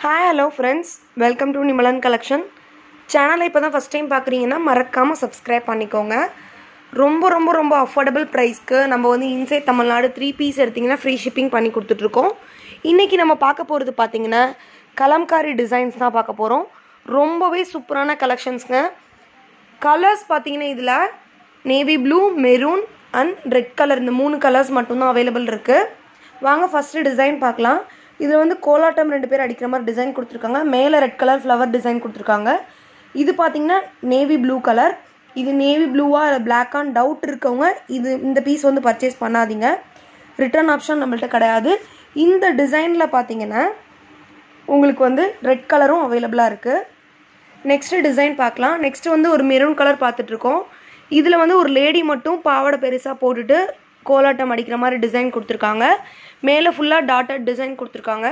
hi hello friends welcome to Nimalan collection சேனலை இப்போ தான் ஃபஸ்ட் டைம் பார்க்குறீங்கன்னா மறக்காமல் சப்ஸ்கிரைப் பண்ணிக்கோங்க ரொம்ப ரொம்ப ரொம்ப அஃபோர்டபுள் ப்ரைஸ்க்கு நம்ம வந்து இன்சைட் தமிழ்நாடு த்ரீ பீஸ் எடுத்திங்கன்னா ஃப்ரீ ஷிப்பிங் பண்ணி கொடுத்துட்ருக்கோம் இன்றைக்கி நம்ம பார்க்க போகிறது பார்த்தீங்கன்னா கலம்காரி டிசைன்ஸ் தான் பார்க்க போகிறோம் ரொம்பவே சூப்பரான கலெக்ஷன்ஸுங்க கலர்ஸ் பார்த்தீங்கன்னா இதில் navy blue maroon and red colour இந்த மூணு கலர்ஸ் மட்டும்தான் அவைலபிள் இருக்குது வாங்க ஃபஸ்ட்டு டிசைன் பார்க்கலாம் இதில் வந்து கோலாட்டம் ரெண்டு பேர் அடிக்கிற மாதிரி டிசைன் கொடுத்துருக்காங்க மேலே ரெட் கலர் ஃப்ளவர் டிசைன் கொடுத்துருக்காங்க இது பார்த்தீங்கன்னா நேவி ப்ளூ கலர் இது நேவி ப்ளூவாக இல்லை பிளாக்கான்னு டவுட் இருக்கவங்க இது இந்த பீஸ் வந்து பர்ச்சேஸ் பண்ணாதீங்க ரிட்டர்ன் ஆப்ஷன் நம்மள்ட்ட கிடையாது இந்த டிசைனில் பார்த்தீங்கன்னா உங்களுக்கு வந்து ரெட் கலரும் அவைலபிளாக இருக்குது நெக்ஸ்ட்டு டிசைன் பார்க்கலாம் நெக்ஸ்ட் வந்து ஒரு மெரூன் கலர் பார்த்துட்ருக்கோம் இதில் வந்து ஒரு லேடி மட்டும் பாவாடை பெருசாக போட்டுட்டு கோலாட்டம் அடிக்கிற மாதிரி டிசைன் கொடுத்துருக்காங்க மேலே ஃபுல்லாக டாட்டட் டிசைன் கொடுத்துருக்காங்க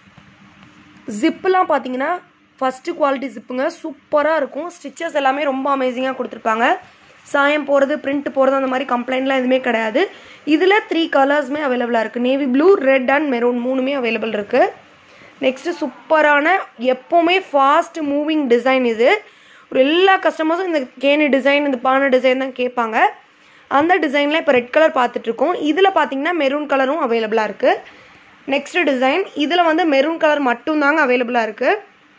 ஜிப்புலாம் பார்த்தீங்கன்னா ஃபஸ்ட்டு குவாலிட்டி ஜிப்புங்க சூப்பராக இருக்கும் ஸ்டிச்சஸ் எல்லாமே ரொம்ப அமேசிங்காக கொடுத்துருப்பாங்க சாயம் போகிறது பிரிண்ட் போகிறது அந்த மாதிரி கம்ப்ளைண்ட்லாம் எதுவுமே கிடையாது இதில் த்ரீ கலர்ஸுமே அவைலபிளாக இருக்குது navy blue red and maroon மூணுமே அவைலபிள் இருக்குது நெக்ஸ்ட்டு சூப்பரான எப்போவுமே ஃபாஸ்ட் மூவிங் டிசைன் இது ஒரு எல்லா கஸ்டமர்ஸும் இந்த கேனி டிசைன் இந்த பானை டிசைன் தான் கேட்பாங்க அந்த டிசைனில் இப்போ ரெட் கலர் பார்த்துட்ருக்கோம் இதில் பார்த்தீங்கன்னா மெரூன் கலரும் அவைலபிளாக இருக்குது நெக்ஸ்ட்டு டிசைன் இதில் வந்து மெரூன் கலர் மட்டும்தாங்க அவைலபிளாக இருக்குது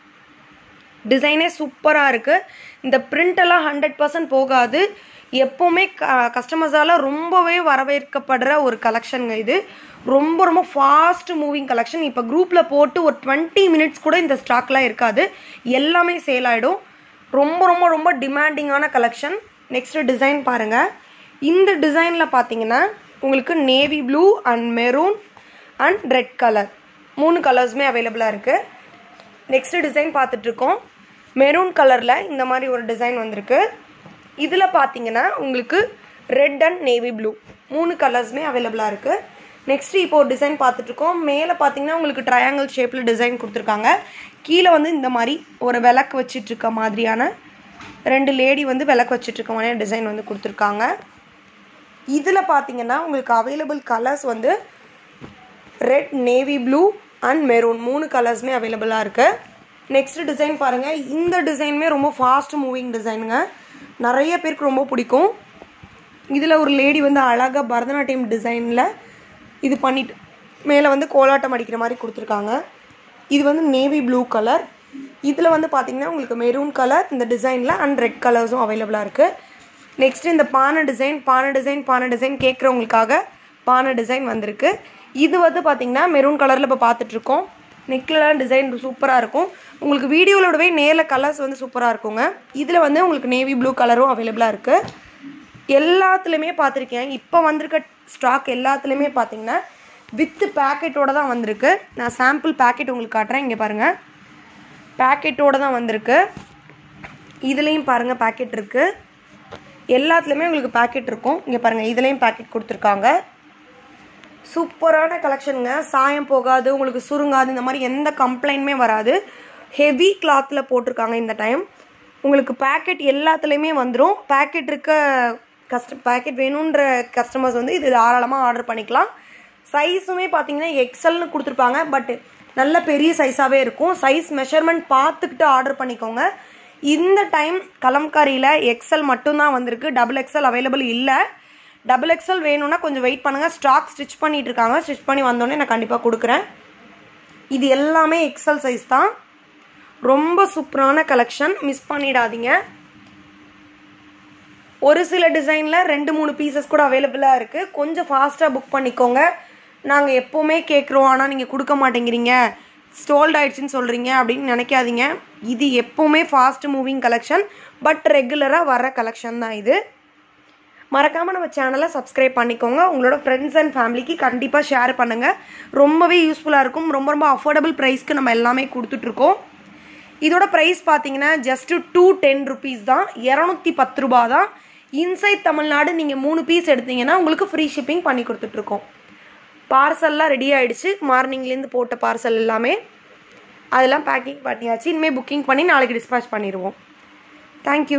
டிசைனே சூப்பராக இருக்குது இந்த print எல்லாம் ஹண்ட்ரட் பர்சன்ட் போகாது எப்போவுமே க கஸ்டமர்ஸால் ரொம்பவே வரவேற்கப்படுற ஒரு கலெக்ஷனுங்க இது ரொம்ப ரொம்ப ஃபாஸ்ட் மூவிங் கலெக்ஷன் இப்போ குரூப்பில் போட்டு ஒரு டுவெண்ட்டி மினிட்ஸ் கூட இந்த ஸ்டாக்லாம் இருக்காது எல்லாமே சேல் ஆகிடும் ரொம்ப ரொம்ப ரொம்ப டிமாண்டிங்கான கலெக்ஷன் நெக்ஸ்ட்டு டிசைன் பாருங்கள் இந்த டிசைனில் பார்த்தீங்கன்னா உங்களுக்கு navy blue and maroon and red colour மூணு கலர்ஸுமே அவைலபிளாக இருக்குது நெக்ஸ்ட் டிசைன் பார்த்துட்ருக்கோம் மெரூன் கலரில் இந்த மாதிரி ஒரு டிசைன் வந்திருக்கு இதில் பார்த்தீங்கன்னா உங்களுக்கு ரெட் அண்ட் நேவி ப்ளூ மூணு கலர்ஸுமே அவைலபிளாக இருக்குது நெக்ஸ்ட் இப்போ ஒரு டிசைன் பார்த்துட்ருக்கோம் மேலே பார்த்தீங்கன்னா உங்களுக்கு ட்ரையாங்கிள் ஷேப்பில் டிசைன் கொடுத்துருக்காங்க கீழே வந்து இந்த மாதிரி ஒரு விளக்கு வச்சிட்ருக்க மாதிரியான ரெண்டு லேடி வந்து விளக்கு வச்சிட்ருக்க மாதிரியான டிசைன் வந்து கொடுத்துருக்காங்க இதில் பார்த்தீங்கன்னா உங்களுக்கு அவைலபிள் கலர்ஸ் வந்து red navy blue and maroon மூணு கலர்ஸுமே அவைலபிளாக இருக்குது நெக்ஸ்ட் டிசைன் பாருங்கள் இந்த டிசைனுமே ரொம்ப ஃபாஸ்ட் மூவிங் டிசைனுங்க நிறைய பேருக்கு ரொம்ப பிடிக்கும் இதில் ஒரு லேடி வந்து அழகாக பரதநாட்டியம் டிசைனில் இது பண்ணிட்டு மேலே வந்து கோலாட்டம் அடிக்கிற மாதிரி கொடுத்துருக்காங்க இது வந்து நேவி ப்ளூ கலர் இதில் வந்து பார்த்தீங்கன்னா உங்களுக்கு மெரூன் கலர் இந்த டிசைனில் அண்ட் ரெட் கலர்ஸும் அவைலபிளாக இருக்குது நெக்ஸ்ட் இந்த பானை டிசைன் பானை டிசைன் பானை டிசைன் கேட்குறவங்களுக்காக பானை டிசைன் வந்திருக்கு இது வந்து பார்த்தீங்கன்னா மெரூன் கலரில் இப்போ பார்த்துட்ருக்கோம் நெக்லலாம் டிசைன் சூப்பராக இருக்கும் உங்களுக்கு வீடியோவோடவே நேரில் கலர்ஸ் வந்து சூப்பராக இருக்குங்க இதில் வந்து உங்களுக்கு நேவி ப்ளூ கலரும் அவைலபிளாக இருக்குது எல்லாத்துலேயுமே பார்த்துருக்கேன் இப்போ வந்திருக்க ஸ்டாக் எல்லாத்துலேயுமே பார்த்தீங்கன்னா வித்து பேக்கெட்டோட தான் வந்திருக்கு நான் சாம்பிள் பேக்கெட் உங்களுக்கு காட்டுறேன் இங்கே பாருங்கள் பேக்கெட்டோட தான் வந்திருக்கு இதுலேயும் பாருங்கள் பேக்கெட் இருக்குது எல்லாத்துலேயுமே உங்களுக்கு பேக்கெட் இருக்கும் இங்கே பாருங்கள் இதுலேயும் பேக்கெட் கொடுத்துருக்காங்க சூப்பரான கலெக்ஷனுங்க சாயம் போகாது உங்களுக்கு சுருங்காது இந்த மாதிரி எந்த கம்ப்ளைண்ட்டுமே வராது ஹெவி கிளாத்தில் போட்டிருக்காங்க இந்த டைம் உங்களுக்கு பேக்கெட் எல்லாத்துலேயுமே வந்துடும் பேக்கெட் இருக்க கஸ்ட பேக்கெட் வேணுன்ற கஸ்டமர்ஸ் வந்து இது தாராளமாக ஆர்டர் பண்ணிக்கலாம் சைஸுமே பார்த்தீங்கன்னா எக்ஸல்னு கொடுத்துருப்பாங்க பட் நல்ல பெரிய சைஸாகவே இருக்கும் சைஸ் மெஷர்மெண்ட் பார்த்துக்கிட்டு ஆர்டர் பண்ணிக்கோங்க இந்த டைம் கலம்காரியில் எக்ஸல் மட்டும்தான் வந்திருக்கு டபுள் எக்ஸல் அவைலபிள் இல்லை டபுள் எக்ஸல் வேணும்னா கொஞ்சம் வெயிட் பண்ணுங்கள் ஸ்டாக் ஸ்டிச் பண்ணிட்டு இருக்காங்க ஸ்டிச் பண்ணி வந்தோடனே நான் கண்டிப்பாக கொடுக்குறேன் இது எல்லாமே எக்ஸல் சைஸ் தான் ரொம்ப சூப்பரான கலெக்ஷன் மிஸ் பண்ணிடாதீங்க ஒரு சில டிசைனில் ரெண்டு மூணு பீசஸ் கூட அவைலபிளாக இருக்குது கொஞ்சம் ஃபாஸ்ட்டாக புக் பண்ணிக்கோங்க நாங்கள் எப்போவுமே கேட்குறோம் ஆனால் நீங்கள் கொடுக்க மாட்டேங்கிறீங்க ஸ்டோல்ட் ஆயிடுச்சுன்னு சொல்கிறீங்க அப்படின்னு நினைக்காதீங்க இது எப்போவுமே ஃபாஸ்ட் மூவிங் கலெக்ஷன் பட் ரெகுலராக வர கலெக்ஷன் தான் இது மறக்காமல் நம்ம சேனலை சப்ஸ்கிரைப் பண்ணிக்கோங்க உங்களோட ஃப்ரெண்ட்ஸ் அண்ட் ஃபேமிலிக்கு கண்டிப்பாக ஷேர் பண்ணுங்கள் ரொம்பவே யூஸ்ஃபுல்லாக இருக்கும் ரொம்ப ரொம்ப அஃபோர்டபுள் ப்ரைஸ்க்கு நம்ம எல்லாமே கொடுத்துட்ருக்கோம் இதோட ப்ரைஸ் பார்த்தீங்கன்னா ஜஸ்ட்டு டூ டென் ருபீஸ் தான் இரநூத்தி பத்து ரூபா தான் இன்சைட் தமிழ்நாடு நீங்கள் மூணு பீஸ் எடுத்தீங்கன்னா உங்களுக்கு ஃப்ரீ ஷிப்பிங் பண்ணி கொடுத்துட்ருக்கோம் பார்சல்லாம் ரெடி ஆகிடுச்சு மார்னிங்லேருந்து போட்ட பார்சல் எல்லாமே அதெல்லாம் பேக்கிங் பண்ணியாச்சு இனிமேல் புக்கிங் பண்ணி நாளைக்கு டிஸ்பேச் பண்ணிடுவோம் தேங்க்யூ